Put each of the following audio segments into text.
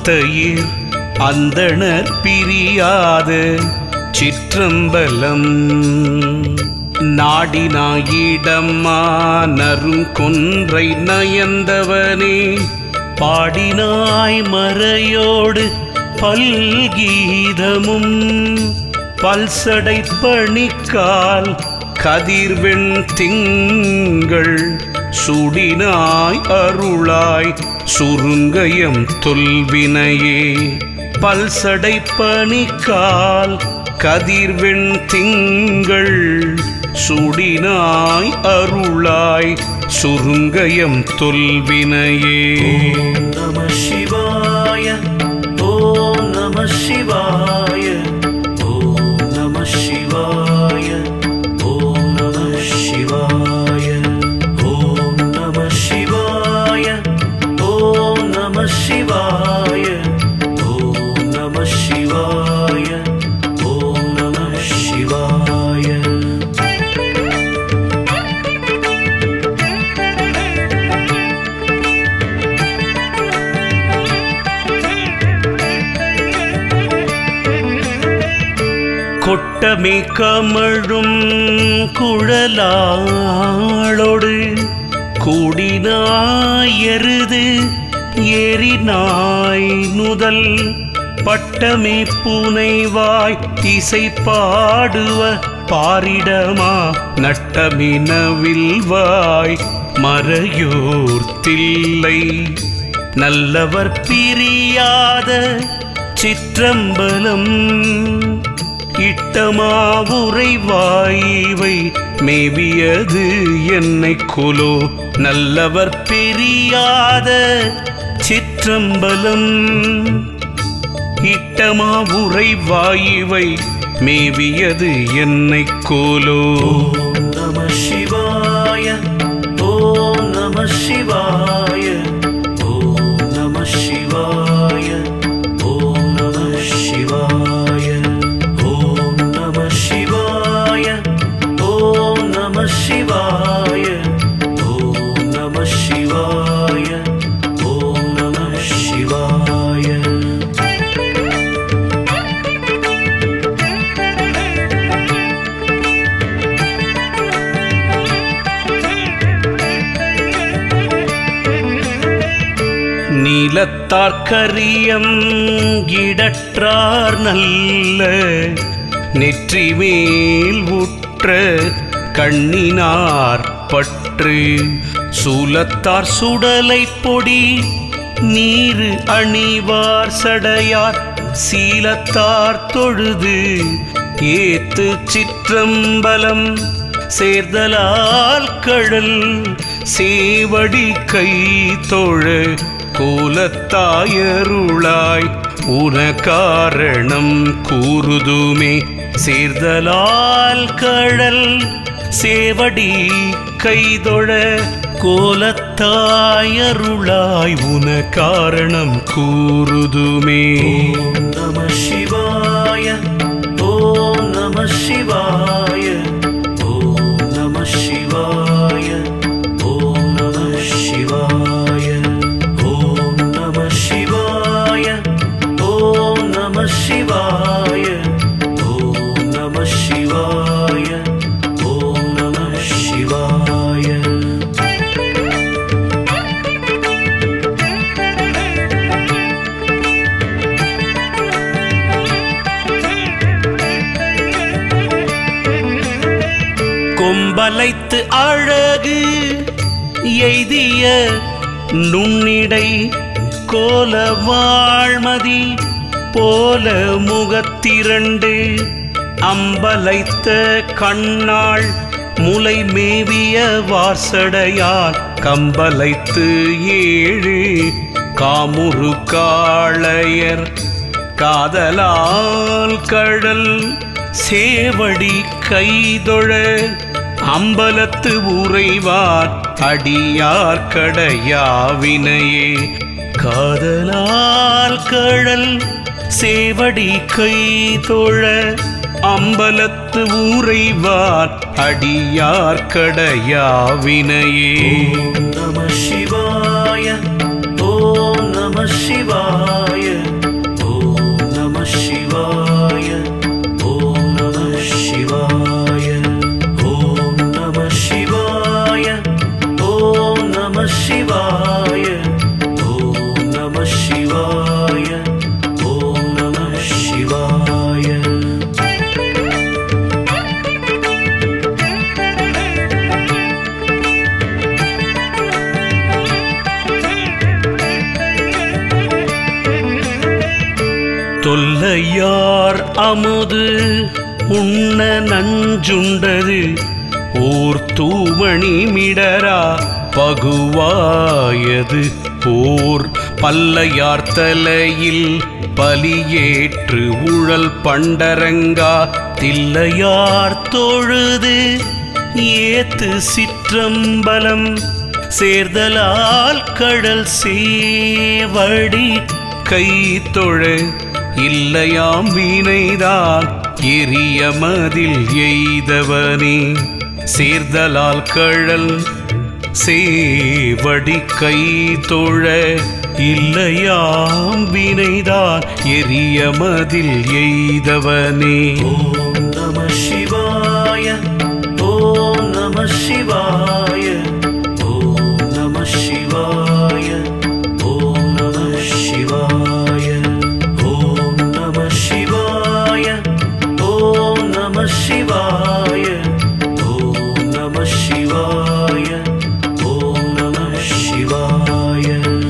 அத்தயிர் அந்தணர் பிரியாத சிற்றம்பலம் நாடினாயிடமானரும் கொன்றை நயந்தவனே பாடினாய் மறையோடு பல்கீதமும் பல்சடை பணிக்கால் கதிர்வெண் திங்கள் சுடினாய் அருளாய் சுருங்கயம் தொல்வினையே பல்சடை பணிக்கால் கதிர்வெண் திங்கள் சுடினாய் அருளாய் சுருங்கயம் தொல்வினையே நம சிவாய ஓம் நம சிவாய ஓம் நம சிவாய ஓம் நம சிவாய ஓம் நம சிவாய ஓம் நம சிவாய ஓம் நம சிவாய ஓம் நம சிவாய கொட்டமே கமழும் குழலாளோடு கூடினாயருது ஏறினாய் நுதல் பட்டமே புனைவாய் இசை பாடுவ பாரிடமா நட்டமினவில்வாய் மறையோர் தில்லை நல்லவர் பிரியாத சிற்றம்பலம் இட்டமாவுரைவாய்வை மேவியது என்னை குலோ நல்லவர் பெரியாத சிற்றம்பலம் இட்டமாவுரைவாய்வை மேவியது என்னை கோலோ ஓம் நம சிவாய ஓம் நம சிவாய ஓம் நம சிவாய ஓம் நம சிவாய ஓம் நம சிவாய ஓம் நம சிவாய ஓம் நம சிவாய ஓம் நம சிவாய நீலத்தார்கரியம் இடற்றார் நல்ல நெற்றி மேல் உற்ற கண்ணினார் பற்று சூலத்தார் சுடலை பொடி நீரு அணிவார் சடையார் சீலத்தார் தொழுது ஏத்து சிற்றம்பலம் சேர்தலால் கழல் சேவடி கை தொழ கோலத்தாயருளாய் உன காரணம் கூறுதுமே சேர்தலால் கழல் சேவடி கைதொழ கோலத்தாயருளாய் உன காரணம் கூறுதுமே ஓம் நம சிவாய ஓம் நம சிவாய ஓம் நம சிவாய ஓம் நம சிவாய ஓம் நம சிவாய ஓம் நம சிவாய ஓம் நம சிவாய ஓம் நம சிவாய கொம்பலைத்து அழகு எய்திய நுண்ணிடை கோல வாழ்மதி போல முகத்திரண்டு அம்பலைத்த கண்ணாள் முலை மேவிய வார்சடையார் கம்பலைத்து ஏழு காமுறு காளையர் காதலால் கடல் சேவடி கைதொழ அம்பலத்து உறைவார் அடியார் கடையாவினையே காதலால் கடல் சேவடி கைதொழ அம்பலத்து உறைவார் அடியார் கடையாவினையே ஓம் நம சிவாய ஓம் நம சிவாய ஓம் நம சிவாய ஓம் நம சிவாய ஓம் நம சிவாய ஓம் நம சிவாய ஓம் நம சிவாய ஓம் நம சிவாய தொல்லையார் அமுது உண்ண நஞ்சுண்டது ஓர் தூமணி மிடரா பகுவாயது ஓர் பல்லையார் தலையில் பலியேற்று உழல் பண்டரங்கா தில்லையார் தொழுது ஏத்து சிற்றம்பலம் சேர்தலால் கடல் சேவடி கை தொழ இல்லையாம் வீணைதான் எரிய மதில் எய்தவனே சேர்தலால் கழல் சேவடி கை தொழ இல்லையாம் வினைதான் எரிய மதில் எய்தவனே ஓம் நம சிவாய ஓம் நம சிவாய ஓம் நம சிவாய ஓம் நம சிவாய ஓம் நம சிவாய ஓம் நம சிவாய ஓம் நம சிவாய ஓம் நம சிவாய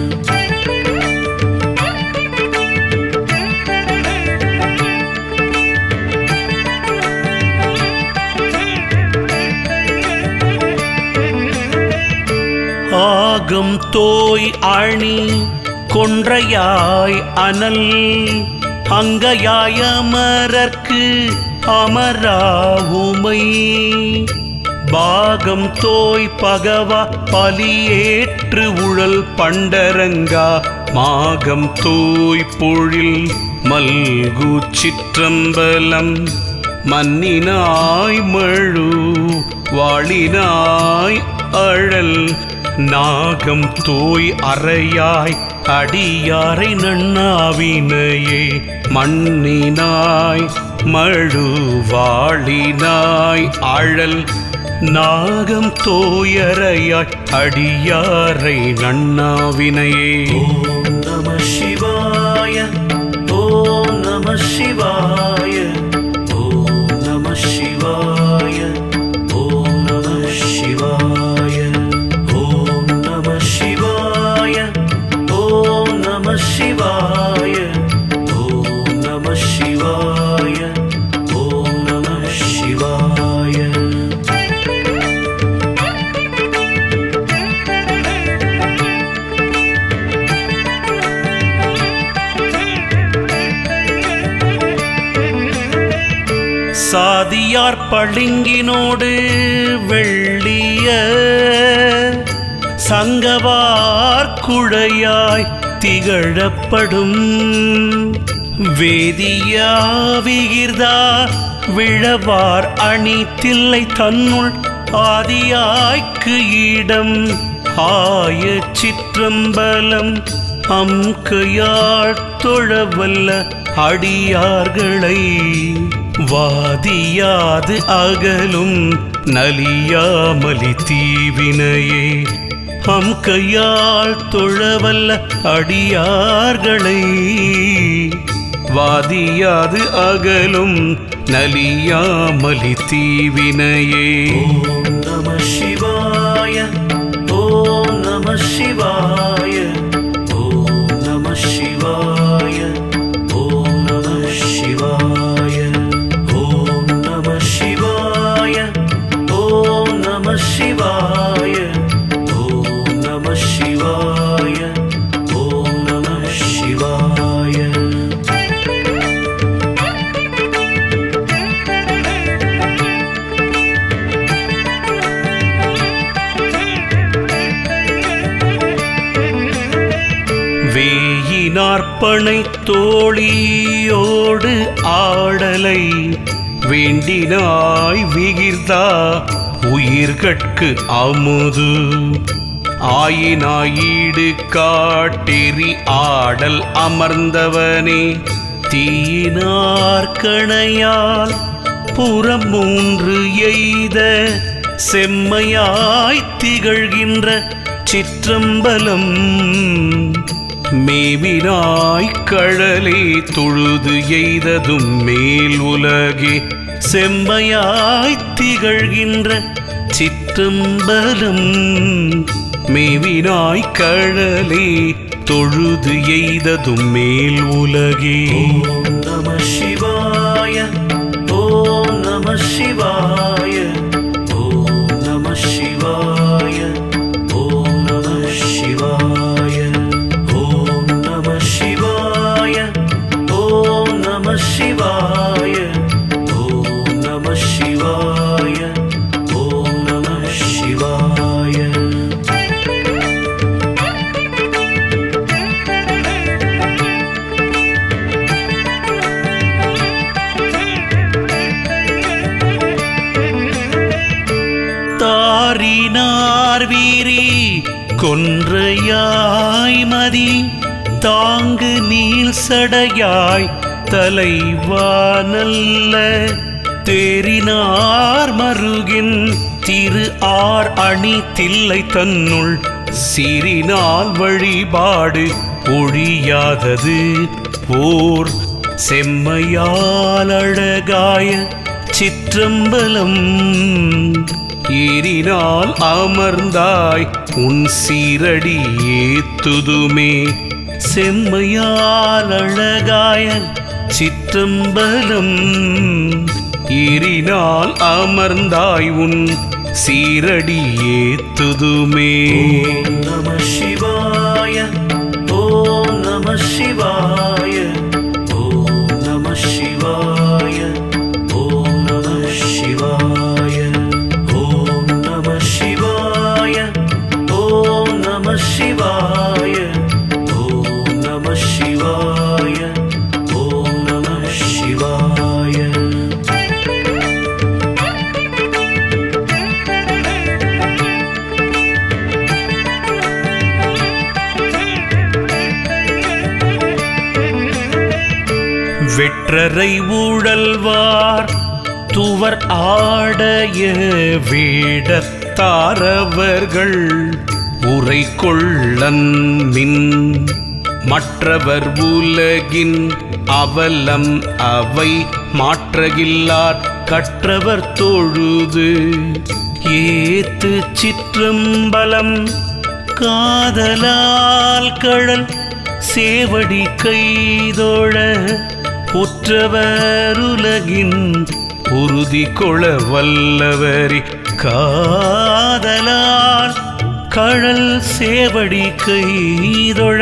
ஆகம் தோய் அணி கொன்றையாய் அனல் அங்கையாய் அமரர்க்கு அமரா உமை பாகம் தோய் பகவா பலியேற்று உழல் பண்டரங்கா மாகம் தோய் பொழில் மல்கு சிற்றம்பலம் மன்னினாய் மழு வாழினாய் அழல் நாகம் தோய் அறையாய் அடியாரை நன்னாவினையே மண்ணினாய் மழு வாழினாய் அழல் நாகம் தோயறையாய் அடியாரை நன்னாவினையே ஓம் நம சிவாய ஓம் நம சிவாய ஓம் நம சிவாய ஓம் நம சிவாய ஓம் நம சிவாய ஓம் நம சிவாய ஓம் நம சிவாய ஓம் நம சிவாய சாதியார் பளிங்கினோடு வெள்ளிய சங்கவார் குழையாய் திகழப்படும் வேதியா விகிர்தா விழவார் அணி தில்லை தன்னுள் ஆதியாய்க்கு இடம் ஆய சிற்றம்பலம் அம்கையாள் தொழவல்ல அடியார்களை வாதியாது அகலும் நலியாமலி தீவினையே அம் கையால் தொழவல்ல அடியார்களை வாதியாது அகலும் நலியாமலி தீவினையே ஓம் நம சிவாய ஓம் நம சிவாய ஓம் நம சிவாய ஓம் நம சிவாய ஓம் நம சிவாய ஓம் நம சிவாய ஓம் நம சிவாய ஓம் நம சிவாய வேயினார்ப்பனை தோழியோடு ஆடலை வேண்டினாய் விகிர்தா உயிர்கட்கு அமுது ஆயினாயீடு காட்டெறி ஆடல் அமர்ந்தவனே தீயினார் கணையால் புறம் மூன்று எய்த செம்மையாய் திகழ்கின்ற சிற்றம்பலம் மேவினாய் கழலே தொழுது எய்ததும் மேல் உலகே செம்மையாய் திகழ்கின்ற சிற்றம்பலம் மேவினாய் கழலே தொழுது எய்ததும் மேல் உலகே ஓம் நம சிவாய ஓம் நம சிவாய ஓம் நம சிவாய ஓம் நம சிவாய ஓம் நம சிவாய ஓம் நம சிவாய ஓம் நம சிவாய ஓம் நம சிவாய தாரினார் வீரி கொன்றையாய் மதி தாங்கு நீள் சடையாய் தலைவானல்ல தேரினார் மருகின் திரு ஆர் அணி தில்லை தன்னுள் சீரினால் வழிபாடு ஒழியாதது ஓர் செம்மையால் அழகாய சிற்றம்பலம் ஏறினால் அமர்ந்தாய் உன் சீரடி ஏத்துதுமே செம்மையால் அழகாய சிற்றம்பலம் ஏறினால் அமர்ந்தாய் உன் சீரடி ஏத்துதுமே ஓம் நம சிவாய ஓம் நம சிவாய ஓம் நம சிவாய ஓம் நம சிவாய ஓம் நம சிவாய ஓம் நம சிவாய ஓம் நம சிவாய ஓம் நம சிவாய வெற்றரை ஊழல்வார் துவர் ஆடைய வேடத்தாரவர்கள் உரை கொள்ளன் மின் மற்றவர் உலகின் அவலம் அவை மாற்றகில்லார் கற்றவர் தொழுது ஏத்து சிற்றம்பலம் காதலால் கழல் சேவடி கைதோழ உற்றவருலகின் உறுதி கொள வல்லவரி காதலால் கழல் சேவடி கைதொழ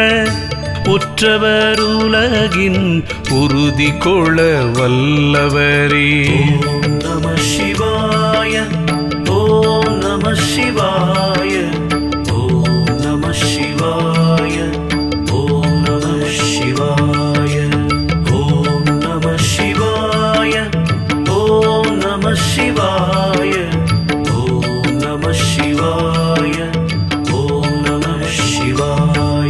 உற்றவருலகின் உறுதி கொள வல்லவரே ஓம் நம சிவாய ஓம் நம சிவாய ஓம் நம சிவாய ஓம் நம சிவாய ஓம் நம சிவாய ஓம் நம சிவாய ஓம் நம சிவாய ஓம் நம சிவாய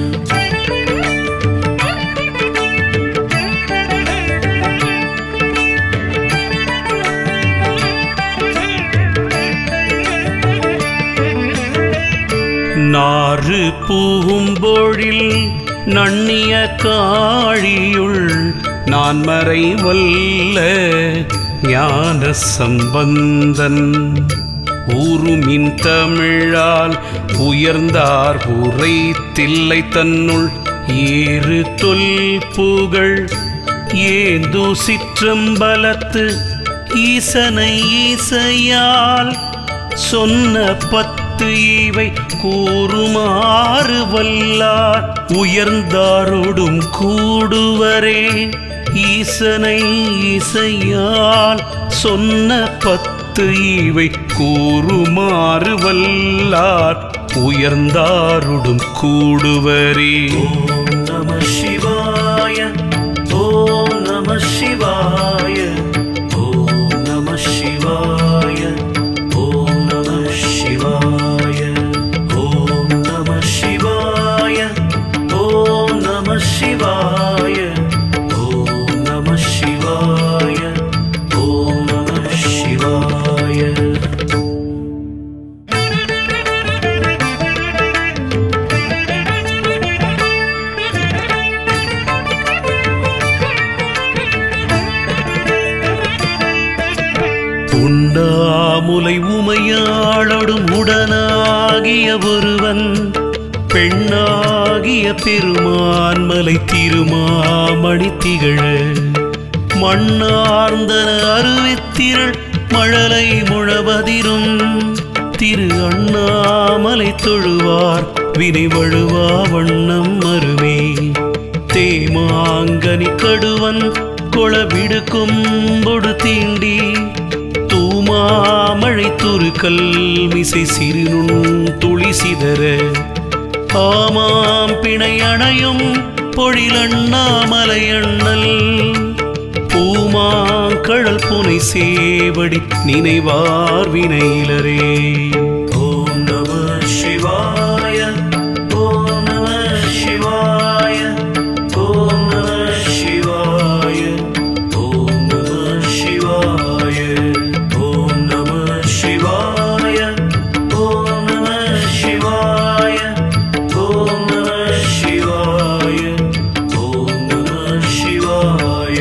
நாறு பூம்பொழில் நன்னிய காழியுள் நான் மறை வல்ல ஞான சம்பந்தன் ஊருமின் தமிழால் உயர்ந்தார் உரை தில்லை தன்னுள் ஏறு தொல் புகழ் ஏந்து சிற்றம்பலத்து ஈசனை ஈசையால் சொன்ன பத்து இவை கூறுமாறு வல்லார் உயர்ந்தாரோடும் கூடுவரே ஈசனை இசையால் சொன்ன பத்து இவை கூறுமாறு வல்லார் உயர்ந்தாரோடும் கூடுவரே ஓம் நம சிவாய ஓம் நம சிவாய ஓம் நம சிவாய ஓம் நம சிவாய ஓம் உண்டாமுலை உமையாளோடும் உடனாகிய ஒருவன் பெண்ணாகிய பெருமான்மலை திருமாமணி திகழ மண்ணார்ந்தன அருவித்திரள் மழலை முழவதிரும் திரு அண்ணாமலை தொழுவார் வினை வழுவா வண்ணம் மருமே தேமாங்கனி கடுவன் கொளவிடு கொம்பொடு தீண்டி தூமாமழை துருக்கல் மிசை சிறுநுண் துளி சிதற ஆமாம் பிணை அணையும் பொழிலண்ணாமலை அண்ணல் பூமாங்கழல் புனை சேவடி நினைவார் வினையிலரே ஓம் நம சிவாய ஓம் நம சிவாய ஓம் நம சிவாய ஓம் நம சிவாய ஓம் நம சிவாய ஓம் நம சிவாய ஓம் நம சிவாய ஓம் நம சிவாய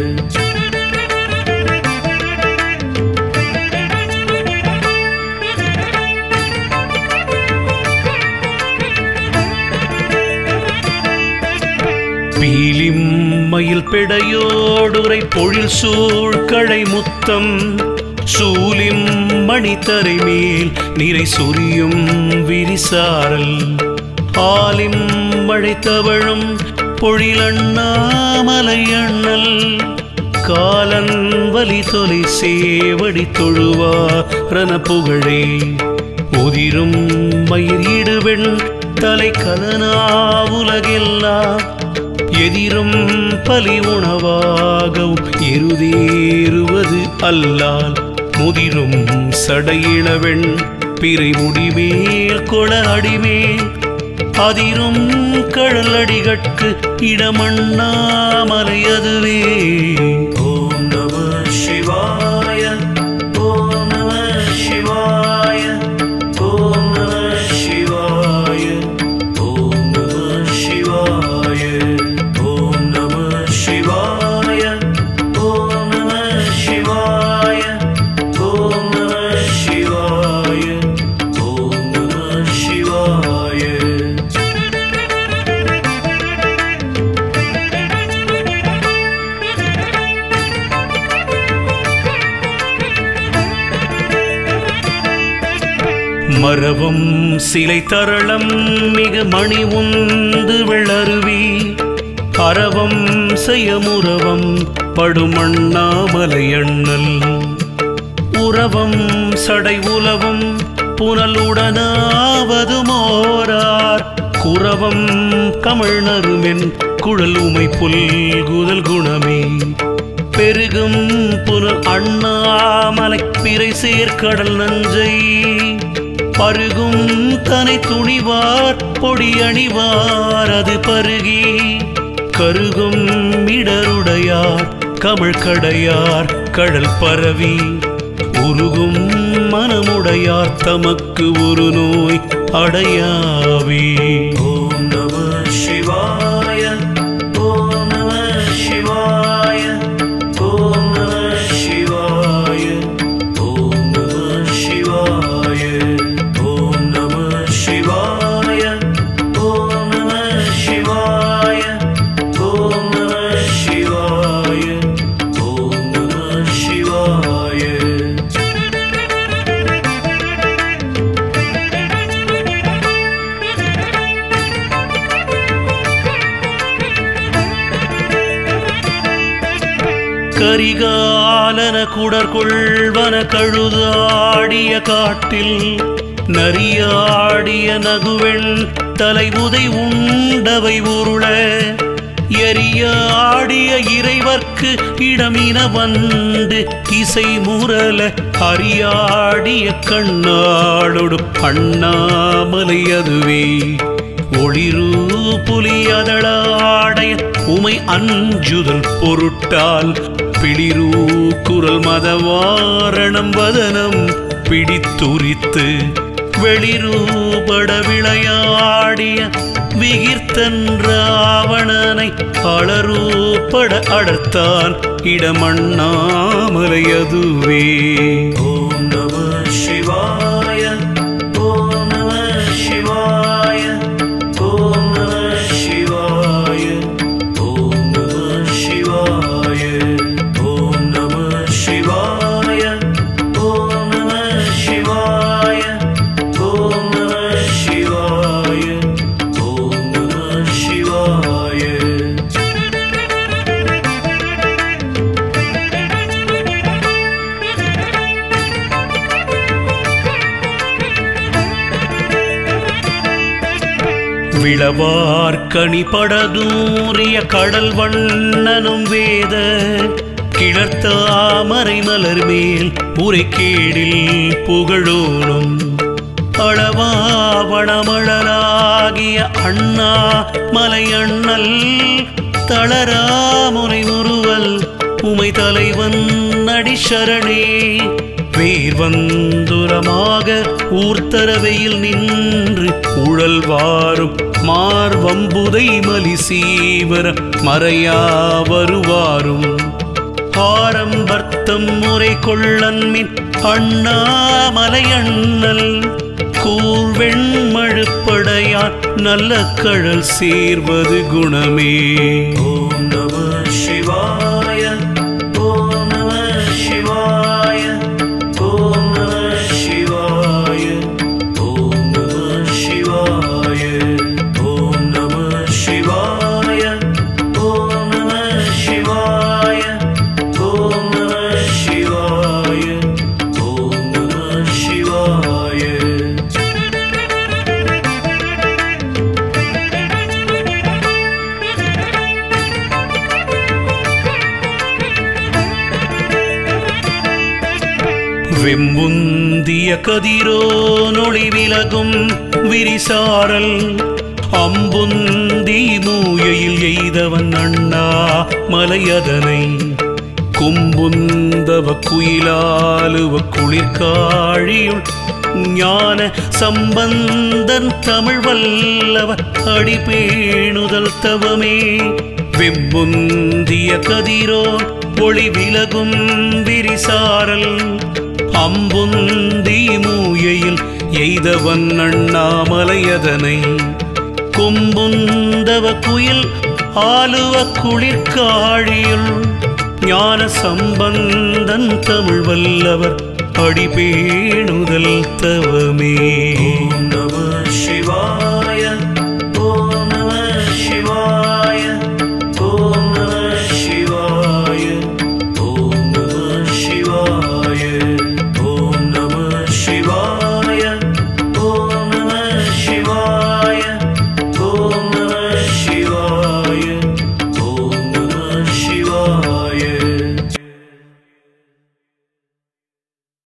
பீலிம் மயில் பெடையோடுரை பொழில் சூழ்கழை முத்தம் சூலிம் மணித்தரை மேல் நிறை சொரியும் விரிசாரல் ஆலிம் மழை தவழும் பொழிலண்ணாமலை அண்ணல் காலன் வலி தொலை சேவடி தொழுவாரன புகழே உதிரும் மயிர் இடுவெண் தலை கலனா உலகெல்லாம் எதிரும் பலி உணவாகவும் எருதேறுவது அல்லால் முதிரும் சடையிளவெண் பிறை முடிமேல் கொள அடிமேல் அதிரும் கழலடிகட்கு இடமண்ணாமலை அதுவே ஓம் நம சிவாய ஓம் நம சிவாய ஓம் நம சிவாய ஓம் நம சிவாய ஓம் நம சிவாய ஓம் நம சிவாய ஓம் நம சிவாய ஓம் நம சிவாய மரபும் சிலை தரளம் மிக மணி உந்து வெள்ளருவி அரவம் செய்யமுறவம் படுமண்ணாமலை அண்ணல் உறவம் சடை உலவும் புனலுடனாவது மோரார் குறவம் கமிழ்நருமென் குழல் உமை புல்குதல் குணமே பெருகும் புனல் அண்ணாமலை பிறை சேர்க்கடல் நஞ்சை பருகும் தனை துணிவார் பொடி அணிவார் அது பருகி கருகும் இடருடையார் கமிழ்கடையார் கடல் பரவி உருகும் மனமுடையார் தமக்கு ஒரு நோய் அடையாவே ஓம் நம சிவாய ஓம் நம சிவாய ஓம் நம சிவாய ஓம் நம சிவாய ஓம் நம சிவாய ஓம் நம சிவாய ஓம் நம சிவாய ஓம் நம சிவாய கரிகாலன குடற்கொள்வன கழுதாடிய காட்டில் நரியாடிய நகுவெண் தலைமுதை உண்டவை உருள எரியாடிய இறைவர்க்கு இடமின வந்து இசை முரல அறியாடிய கண்ணாளொடு அண்ணாமலை அதுவே ஒளிரு புலியதளாடைய உமை அஞ்சுதல் பொருட்டால் பிளிரு குரல் மதவாரணம் வதனம் பிடித்துரித்து வெளிரூபட விளையாடிய விகிர்த்தன் ராவணனை அளரூப்பட அடர்த்தான் இடமண்ணாமலை அதுவே ஓம் நம சிவாய ஓம் நம சிவாய ஓம் நம சிவாய ஓம் நம சிவாய ஓம் நம சிவாய ஓம் நம சிவாய ஓம் நம சிவாய ஓம் நம சிவாய விளவார்கனி படதூரிய கடல் வண்ணனும் வேத கிளர்த்தாமரை மலர் மேல் உரைக்கேடில் புகழோனும் அளவாவணமழலாகிய அண்ணா மலையண்ணல் தளராமுறை முறுவல் உமை தலைவன் நடிசரணே வேர் வந்துரமாக ஊர்த்தரவையில் நின்று உழல்வாரும் மார்வம்புதை மலி சீவர மறையா வருவாரும் ஆரம்பர்த்தம் முறை கொள்ளன்மின் அண்ணாமலையண்ணல் கூர்வெண்மழுப்படையான் நல்ல கழல் சேர்வது குணமே ஓம் நம சிவாய ஓம் நம சிவாய ஓம் நம சிவாய ஓம் நம சிவாய ஓம் நம சிவாய ஓம் நம சிவாய ஓம் நம சிவாய ஓம் நம சிவாய வெம்புந்திய கதிரோ நொழி விலகும் விரிசாரல் அம்புந்தி மூயையில் எய்தவன் அண்ணா மலையதனை கும்புந்தவ குயிலாலுவ குளிர்காழியுள் ஞான சம்பந்தன் தமிழ் வல்லவ அடிபேணுதல் தவமே வெம்புந்திய கதிரோ ஒளி விலகும் விரிசாரல் அம்புந்தி மூயையில் எய்தவன் அண்ணாமலையதனை கொம்புந்தவ குயில் ஆலுவ குளிர்காழியுள் ஞான சம்பந்தன் தமிழ் வல்லவர் அடிபேணுதல் தவமே ஓம் நம